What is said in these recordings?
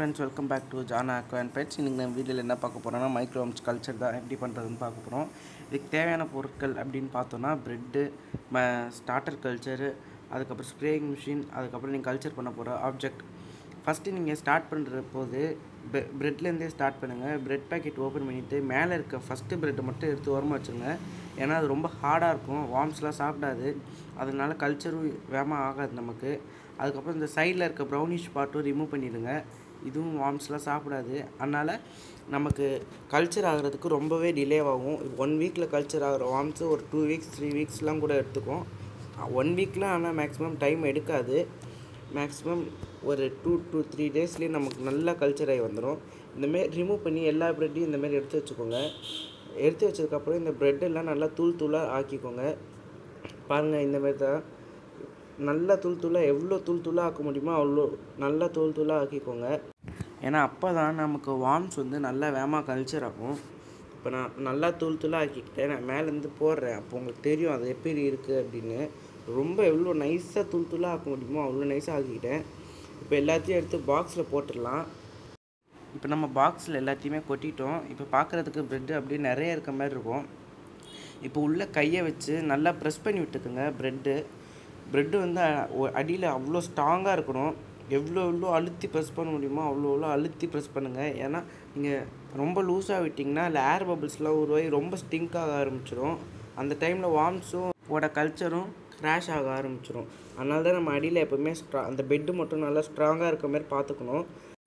friends welcome back to Jana aqua and pets இன்றைக்கி நம்ம வீடியோவில் என்ன பார்க்க போகிறோம்னா மைக்ரோம்ஸ் கல்ச்சர் தான் எப்படி பண்ணுறதுன்னு பார்க்க போகிறோம் இதுக்கு தேவையான பொருட்கள் அப்படின்னு பார்த்தோன்னா ப்ரெட்டு ம ஸ்டார்டர் கல்ச்சரு அதுக்கப்புறம் ஸ்ப்ரேயிங் மிஷின் அதுக்கப்புறம் நீங்கள் கல்ச்சர் பண்ண போகிற ஆப்ஜெக்ட் ஃபஸ்ட்டு நீங்கள் ஸ்டார்ட் பண்ணுற போது ப்ரெ ப்ரெட்லேருந்தே ஸ்டார்ட் பண்ணுங்கள் ப்ரெட் பேக்கெட் ஓப்பன் பண்ணிவிட்டு மேலே இருக்க ஃபஸ்ட்டு ப்ரெட்டை மட்டும் எடுத்து ஓரமாக வச்சுருங்க ஏன்னா அது ரொம்ப ஹார்டாக இருக்கும் வார்ம்ஸ்லாம் சாப்பிடாது அதனால கல்ச்சரும் வேகமாக ஆகாது நமக்கு அதுக்கப்புறம் இந்த சைடில் இருக்க ப்ரௌனிஷ் பார்ட்டும் ரிமூவ் பண்ணிடுங்க இதுவும் வார்ம்ஸ்லாம் சாப்பிடாது அதனால் நமக்கு கல்ச்சர் ஆகிறதுக்கு ரொம்பவே டிலே ஆகும் ஒன் வீக்கில் கல்ச்சர் ஆகிற வார்ம்ஸு ஒரு டூ வீக்ஸ் த்ரீ வீக்ஸ்லாம் கூட எடுத்துக்கும் ஒன் வீக்கில் ஆனால் மேக்ஸிமம் டைம் எடுக்காது மேக்ஸிமம் ஒரு டூ டூ த்ரீ டேஸ்லேயே நமக்கு நல்லா கல்ச்சர் ஆகி வந்துடும் இந்தமாரி ரிமூவ் பண்ணி எல்லா ப்ரெட்டையும் இந்தமாரி எடுத்து வச்சுக்கோங்க எடுத்து வச்சதுக்கப்புறம் இந்த ப்ரெட்டெல்லாம் நல்லா தூள் தூளாக ஆக்கிக்கோங்க பாருங்கள் இந்தமாரி தான் நல்லா தூள் தூளாக எவ்வளோ தூள் தூளாக ஆக்க முடியுமோ அவ்வளோ நல்லா தூள் தூளாக ஆக்கிக்கோங்க ஏன்னா அப்போ தான் நமக்கு வார்ம்ஸ் வந்து நல்லா வேகமாக கல்ச்சர் ஆகும் இப்போ நான் நல்லா தூள் தூளாக ஆக்கிக்கிட்டேன் நான் மேலேருந்து போடுறேன் அப்போ உங்களுக்கு தெரியும் அது எப்படி இருக்குது அப்படின்னு ரொம்ப எவ்வளோ நைஸாக தூள் தூளாக ஆக்க முடியுமோ அவ்வளோ நைஸாக ஆக்கிக்கிட்டேன் இப்போ எல்லாத்தையும் எடுத்து பாக்ஸில் போட்டுடலாம் இப்போ நம்ம பாக்ஸில் எல்லாத்தையுமே கொட்டிட்டோம் இப்போ பார்க்குறதுக்கு ப்ரெட்டு அப்படியே நிறைய இருக்க மாதிரி இருக்கும் இப்போ உள்ளே கையை வச்சு நல்லா ப்ரெஸ் பண்ணி விட்டுக்குங்க ப்ரெட்டு ப்ரெட்டு வந்து அடியில் அவ்வளோ ஸ்ட்ராங்காக இருக்கணும் எவ்வளோ எவ்வளோ அழுத்தி ப்ரெஸ் பண்ண முடியுமோ அவ்வளோ எவ்வளோ அழுத்தி ப்ரெஸ் பண்ணுங்கள் ஏன்னா நீங்கள் ரொம்ப லூஸாக விட்டிங்கன்னா இல்லை ஏர் பபிள்ஸ்லாம் உருவாகி ரொம்ப ஸ்டிங்க் ஆக ஆரம்பிச்சிடும் அந்த டைமில் வார்ம்ஸும் ஓட கல்ச்சரும் க்ராஷ் ஆக ஆரம்பிச்சிடும் அதனால தான் நம்ம அடியில் எப்போவுமே ஸ்ட்ரா அந்த பெட்டு மட்டும் நல்லா ஸ்ட்ராங்காக இருக்க மாதிரி பார்த்துக்கணும்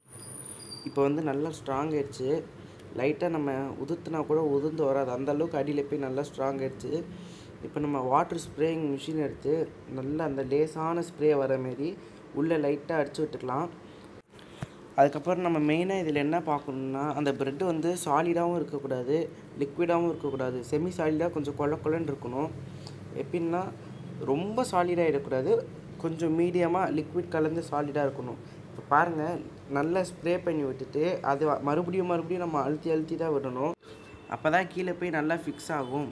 இப்போ வந்து நல்லா ஸ்ட்ராங் ஆயிடுச்சு லைட்டாக நம்ம உதுத்துனா கூட உதிர்ந்து வராது அந்த அளவுக்கு அடியில் போய் நல்லா ஸ்ட்ராங் ஆயிடுச்சு இப்போ நம்ம வாட்டர் ஸ்ப்ரேயிங் மிஷின் எடுத்து நல்லா அந்த லேசான ஸ்ப்ரே வர மாரி உள்ளே லைட்டாக அடிச்சு விட்டுக்கலாம் அதுக்கப்புறம் நம்ம மெயினாக இதில் என்ன பார்க்கணுன்னா அந்த ப்ரெட்டு வந்து சாலிடாகவும் இருக்கக்கூடாது லிக்விடாகவும் இருக்கக்கூடாது செமி சாலிடாக கொஞ்சம் கொல கொலன்னு இருக்கணும் எப்படின்னா ரொம்ப சாலிடாக இருக்கக்கூடாது கொஞ்சம் மீடியமாக லிக்விட் கலந்து சாலிடாக இருக்கணும் இப்போ பாருங்கள் நல்லா ஸ்ப்ரே பண்ணி விட்டுட்டு அது மறுபடியும் மறுபடியும் நம்ம அழுத்தி அழுத்தி தான் விடணும் அப்போ தான் கீழே போய் நல்லா ஃபிக்ஸ் ஆகும்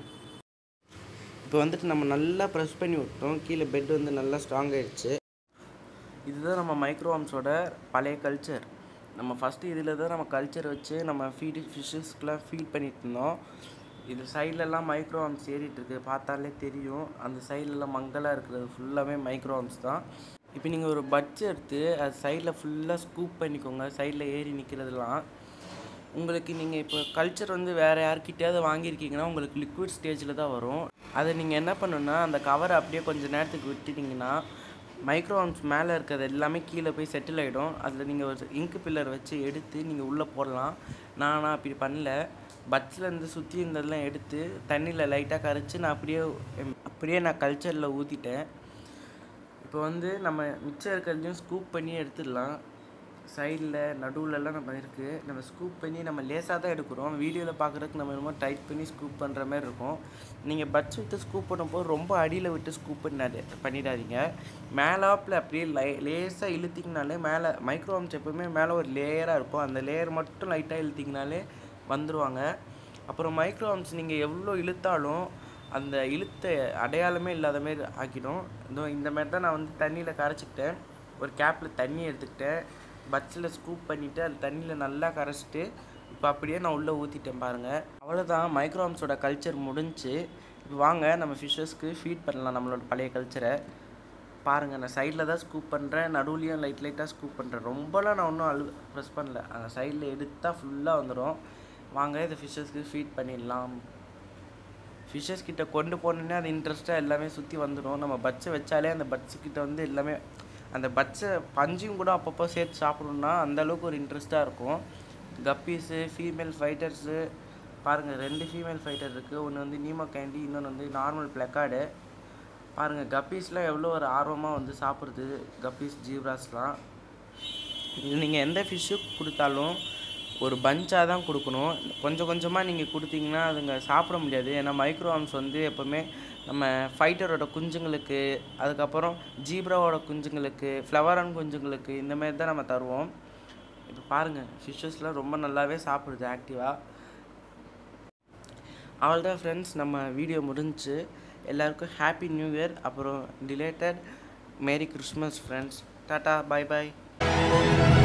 இப்போ வந்துட்டு நம்ம நல்லா ப்ரெஸ் பண்ணி விட்டோம் கீழே பெட் வந்து நல்லா ஸ்ட்ராங் ஆயிடுச்சு இதுதான் நம்ம மைக்ரோவாம்ஸோட பழைய கல்ச்சர் நம்ம ஃபஸ்ட்டு இதில் தான் நம்ம கல்ச்சர் வச்சு நம்ம ஃபீடு ஃபிஷ்ஷஸ்க்கெலாம் ஃபீட் பண்ணிட்டு இருந்தோம் இது சைட்லலாம் மைக்ரோவாம்ஸ் ஏறிட்டு இருக்கு பார்த்தாலே தெரியும் அந்த சைட்லலாம் மங்கலாக இருக்கிறது ஃபுல்லாகவே மைக்ரோவாம்ஸ் தான் இப்போ நீங்கள் ஒரு பட்ஜ் எடுத்து அது சைடில் ஃபுல்லாக ஸ்கூப் பண்ணிக்கோங்க சைடில் ஏறி நிற்கிறதுலாம் உங்களுக்கு நீங்கள் இப்போ கல்ச்சர் வந்து வேறு யார்கிட்டயாவது வாங்கியிருக்கீங்கன்னா உங்களுக்கு லிக்விட் ஸ்டேஜில் தான் வரும் அதை நீங்கள் என்ன பண்ணணுன்னா அந்த கவரை அப்படியே கொஞ்சம் நேரத்துக்கு விட்டுட்டிங்கன்னா மைக்ரோவாம்ஸ் மேலே இருக்கிறது எல்லாமே கீழே போய் செட்டில் ஆகிடும் அதில் நீங்கள் ஒரு இங்கு பில்லர் வச்சு எடுத்து நீங்கள் உள்ளே போடலாம் நானா அப்படி பண்ணல பட்ஸ்லேருந்து சுற்றி இருந்ததெல்லாம் எடுத்து தண்ணியில் லைட்டாக கரைச்சி நான் அப்படியே அப்படியே நான் கல்ச்சரில் ஊற்றிட்டேன் இப்போ வந்து நம்ம மிச்சம் இருக்கிறதையும் ஸ்கூப் பண்ணி எடுத்துடலாம் சைடில் நடுவுலலாம் நம்ம இருக்குது நம்ம ஸ்கூப் பண்ணி நம்ம லேசாக தான் எடுக்கிறோம் வீடியோவில் பார்க்குறதுக்கு நம்ம என்னமோ டைட் பண்ணி ஸ்கூப் பண்ணுற மாதிரி இருக்கும் நீங்கள் பட்ஸ் விட்டு ஸ்கூப் பண்ணும்போது ரொம்ப அடியில் விட்டு ஸ்கூப் பண்ணாது பண்ணிடாதீங்க மேலாப்பில் அப்படியே லை லேசாக இழுத்திங்கனாலே மேலே மைக்ரோவாம்ஸ் எப்போவுமே மேலே ஒரு லேயராக இருக்கும் அந்த லேயர் மட்டும் லைட்டாக இழுத்திங்கனாலே வந்துடுவாங்க அப்புறம் மைக்ரோவாம்ஸ் நீங்கள் எவ்வளோ இழுத்தாலும் அந்த இழுத்த அடையாளமே இல்லாத மாரி ஆக்கிடும் இதோ இந்த மாதிரி தான் நான் வந்து தண்ணியில் கரைச்சிக்கிட்டேன் ஒரு கேப்பில் தண்ணி எடுத்துக்கிட்டேன் பட்ஸில் ஸ்கூப் பண்ணிவிட்டு அது தண்ணியில் நல்லா கரைச்சிட்டு இப்போ அப்படியே நான் உள்ளே ஊற்றிட்டேன் பாருங்கள் அவ்வளோதான் மைக்ரோவாம்ஸோட கல்ச்சர் முடிஞ்சு இப்போ வாங்க நம்ம ஃபிஷ்ஷஸ்க்கு ஃபீட் பண்ணலாம் நம்மளோட பழைய கல்ச்சரை பாருங்கள் நான் சைடில் தான் ஸ்கூப் பண்ணுறேன் நடுவுலையும் லைட் லைட்டாக ஸ்கூப் பண்ணுறேன் ரொம்பலாம் நான் ஒன்றும் அழு ப்ரெஸ் பண்ணல அந்த சைடில் எடுத்தால் ஃபுல்லாக வந்துடும் வாங்க இதை ஃபிஷ்ஷஸ்க்கு ஃபீட் பண்ணிடலாம் ஃபிஷ்ஷஸ் கிட்ட கொண்டு போனோன்னே அது இன்ட்ரெஸ்ட்டாக எல்லாமே சுற்றி வந்துடும் நம்ம பட்ஸை வச்சாலே அந்த பட்ஸு கிட்ட வந்து எல்லாமே அந்த பட்ஸை பஞ்சையும் கூட அப்பப்போ சேர்த்து சாப்பிடணுன்னா அந்தளவுக்கு ஒரு இன்ட்ரெஸ்ட்டாக இருக்கும் கப்பீஸு ஃபீமேல் ஃபைட்டர்ஸு பாருங்கள் ரெண்டு ஃபீமேல் ஃபைட்டர் இருக்குது ஒன்று வந்து நீமோ கேண்டி இன்னொன்று வந்து நார்மல் பிளக்கார்டு பாருங்கள் கப்பீஸ்லாம் எவ்வளோ ஒரு ஆர்வமாக வந்து சாப்பிட்றது கப்பீஸ் ஜீப்ராஸ்லாம் இது நீங்கள் எந்த ஃபிஷ்ஷு கொடுத்தாலும் ஒரு பஞ்சாக தான் கொடுக்கணும் கொஞ்சம் கொஞ்சமாக நீங்கள் கொடுத்தீங்கன்னா அதுங்க சாப்பிட முடியாது ஏன்னா மைக்ரோவாம்ஸ் வந்து எப்போவுமே நம்ம ஃபைட்டரோட குஞ்சுங்களுக்கு அதுக்கப்புறம் ஜீப்ராவோட குஞ்சுங்களுக்கு ஃப்ளவரான் குஞ்சுங்களுக்கு இந்தமாரி தான் நம்ம தருவோம் இப்போ பாருங்கள் ஃபிஷ்ஷஸ்லாம் ரொம்ப நல்லாவே சாப்பிடுது ஆக்டிவாக அவ்வளோதான் ஃப்ரெண்ட்ஸ் நம்ம வீடியோ முடிஞ்சு எல்லாருக்கும் ஹாப்பி நியூ இயர் அப்புறம் ரிலேட்டட் மேரி கிறிஸ்மஸ் ஃப்ரெண்ட்ஸ் டாட்டா பாய் பாய்